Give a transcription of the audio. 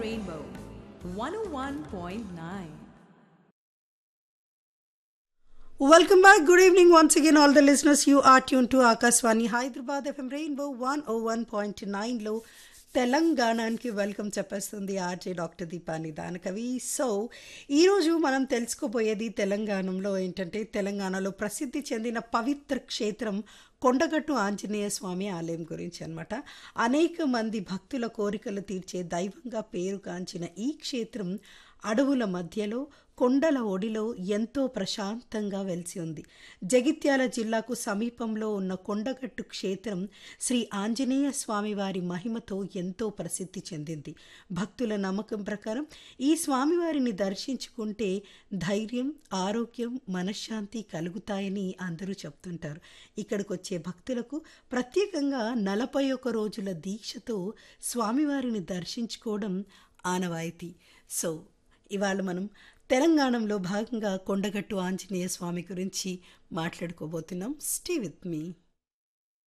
Rainbow 101.9. Welcome back. Good evening once again, all the listeners. You are tuned to Akaswani Hyderabad FM Rainbow 101.9 లో తెలంగాణకి welcome చెప్పేస్తుంది RJ doctor దీపాని దానకవి so ఈరోజు మనం తెలుసుకోబోయేది తెలంగాణలో ఏంటంటే తెలంగాణలో ప్రసిద్ధి చెందిన పవిత్ర క్షేత్రం కొండగట్టు ఆంజనేయ స్వామి ఆలయం గురించి అనమాట అనేక మంది భక్తుల కోరికలు తీర్చే దైవంగా పేరుగాంచిన ఈ క్షేత్రం అడవుల మధ్యలో కొండల ఒడిలో ఎంతో ప్రశాంతంగా వెలిసి ఉంది జగిత్యాల జిల్లాకు సమీపంలో ఉన్న కొండగట్టు క్షేత్రం శ్రీ ఆంజనేయ స్వామి వారి మహిమతో ఎంతో ప్రసిద్ధి చెందింది భక్తుల నమ్మకం ప్రకారం ఈ స్వామివారిని దర్శించుకుంటే ధైర్యం ఆరోగ్యం మనశ్శాంతి కలుగుతాయని అందరూ చెప్తుంటారు ఇక్కడికి వచ్చే భక్తులకు ప్రత్యేకంగా నలభై ఒక్క రోజుల దీక్షతో స్వామివారిని దర్శించుకోవడం ఆనవాయితీ సో ఇవాళ మనం తెలంగాణలో భాగంగా కొండగట్టు ఆంజనేయ స్వామి గురించి మాట్లాడుకోబోతున్నాం స్టే విత్ మీ